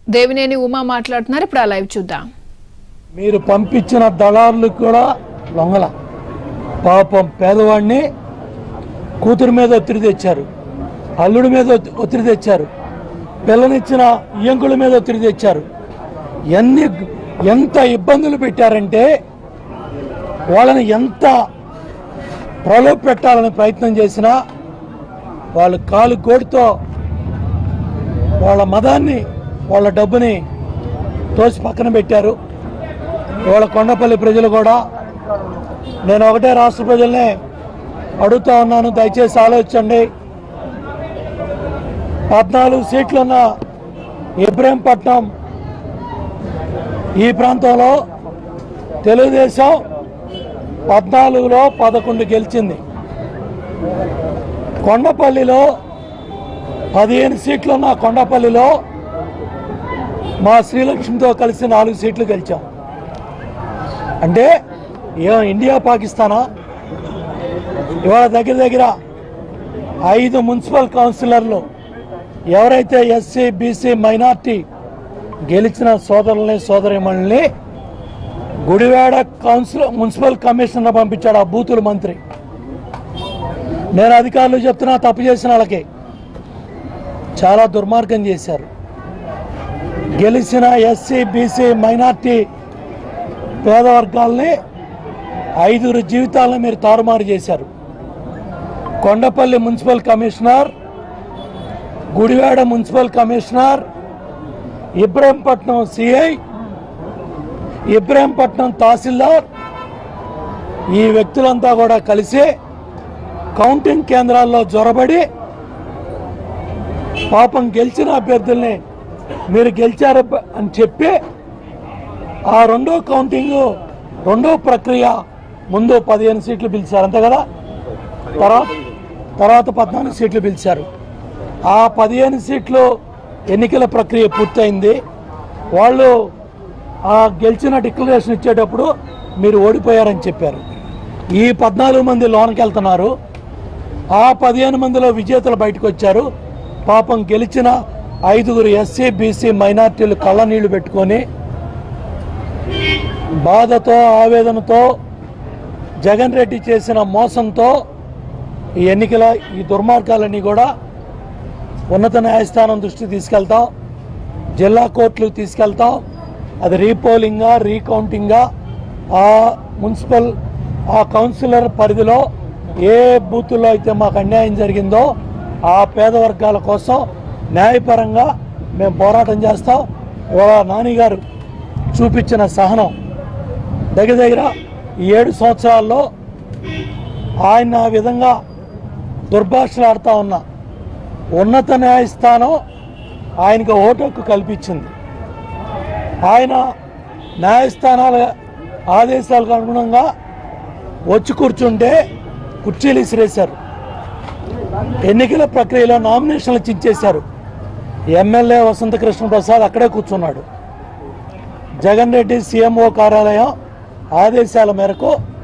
దేవినేని ఉమా మాట్లాడుతున్నారు ఇప్పుడు ఆ లైవ్ చూద్దాం మీరు పంపించిన దళారులు కూడా లొంగల పాపం పేదవాడిని కూతురు మీద ఒత్తిడి తెచ్చారు అల్లుడి మీద ఒత్తి- ఒత్తిడి తెచ్చారు పిల్లనిచ్చిన ఇయంకుల మీద ఒత్తిడి తెచ్చారు ఎన్ని ఎంత ఇబ్బందులు పెట్టారంటే వాళ్ళని ఎంత ప్రలోభ పెట్టాలని ప్రయత్నం చేసినా వాళ్ళు కాలు గోడుతో వాళ్ళ మదాన్ని వాళ్ళ డబ్బుని తోసి పక్కన పెట్టారు ఇవాళ కొండపల్లి ప్రజలు కూడా నేను ఒకటే రాష్ట్ర ప్రజల్ని అడుగుతా ఉన్నాను దయచేసి ఆలోచించండి పద్నాలుగు సీట్లున్న ఇబ్రహీంపట్నం ఈ ప్రాంతంలో తెలుగుదేశం పద్నాలుగులో పదకొండు గెలిచింది కొండపల్లిలో పదిహేను సీట్లున్న కొండపల్లిలో మా శ్రీలక్ష్మితో కలిసి నాలుగు సీట్లు గెలిచాం అంటే ఏం ఇండియా పాకిస్తానా ఇవాళ దగ్గర దగ్గర ఐదు మున్సిపల్ కౌన్సిలర్లు ఎవరైతే ఎస్సీ బీసీ మైనార్టీ గెలిచిన సోదరుల్ని సోదరిమణుల్ని గుడివాడ కౌన్సిల్ మున్సిపల్ కమిషనర్ పంపించాడు ఆ బూతుల మంత్రి నేను అధికారులు చెప్తున్నా తప్పు చేసిన వాళ్ళకి చాలా దుర్మార్గం చేశారు గెలిచిన ఎస్సీ బీసీ మైనార్టీ పేద వర్గాల్ని ఐదుగురు జీవితాలను మీరు తారుమారు చేశారు Kondapalli municipal commissioner Gudivada municipal commissioner Ibrahimpatnam CI Ibrahimpatnam తహసీల్దార్ ఈ వ్యక్తులంతా కూడా కలిసి కౌంటింగ్ కేంద్రాల్లో జొరబడి పాపం గెలిచిన అభ్యర్థుల్ని మీరు గెలిచారు అని చెప్పి ఆ రెండో కౌంటింగ్ రెండో ప్రక్రియ ముందు పదిహేను సీట్లు పిలిచారు అంతే కదా తర్వాత తర్వాత పద్నాలుగు సీట్లు పిలిచారు ఆ పదిహేను సీట్లు ఎన్నికల ప్రక్రియ పూర్తయింది వాళ్ళు ఆ గెలిచిన డిక్లరేషన్ ఇచ్చేటప్పుడు మీరు ఓడిపోయారని చెప్పారు ఈ పద్నాలుగు మంది లోనికి వెళ్తున్నారు ఆ పదిహేను మందిలో విజేతలు బయటకు వచ్చారు పాపం గెలిచిన ఐదుగురు ఎస్సీ బీసీ మైనార్టీలు కళ్ళ నీళ్లు పెట్టుకొని బాధతో ఆవేదనతో జగన్ రెడ్డి చేసిన మోసంతో ఈ ఎన్నికల ఈ దుర్మార్గాలన్నీ కూడా ఉన్నత న్యాయస్థానం దృష్టికి తీసుకెళ్తాం జిల్లా కోర్టులకు తీసుకెళ్తాం అది రీపోలింగా రీకౌంటింగా ఆ మున్సిపల్ ఆ కౌన్సిలర్ పరిధిలో ఏ బూతుల్లో అయితే మాకు అన్యాయం జరిగిందో ఆ పేద వర్గాల కోసం న్యాయపరంగా మేము పోరాటం చేస్తాం ఇవాళ నాని గారు చూపించిన సహనం దగ్గర దగ్గర ఈ ఏడు సంవత్సరాల్లో ఆయన ఆ విధంగా దుర్భాషలాడుతూ ఉన్న ఉన్నత న్యాయస్థానం ఆయనకు ఓటు హక్కు కల్పించింది ఆయన న్యాయస్థానాల ఆదేశాలకు అనుగుణంగా వచ్చి కూర్చుంటే కుర్చీలు ఇసిరేశారు ఎన్నికల ప్రక్రియలో నామినేషన్లు చించేశారు ఎమ్మెల్యే వసంత కృష్ణ ప్రసాద్ అక్కడే కూర్చున్నాడు జగన్ రెడ్డి సీఎంఓ కార్యాలయం ఆదేశాల మేరకు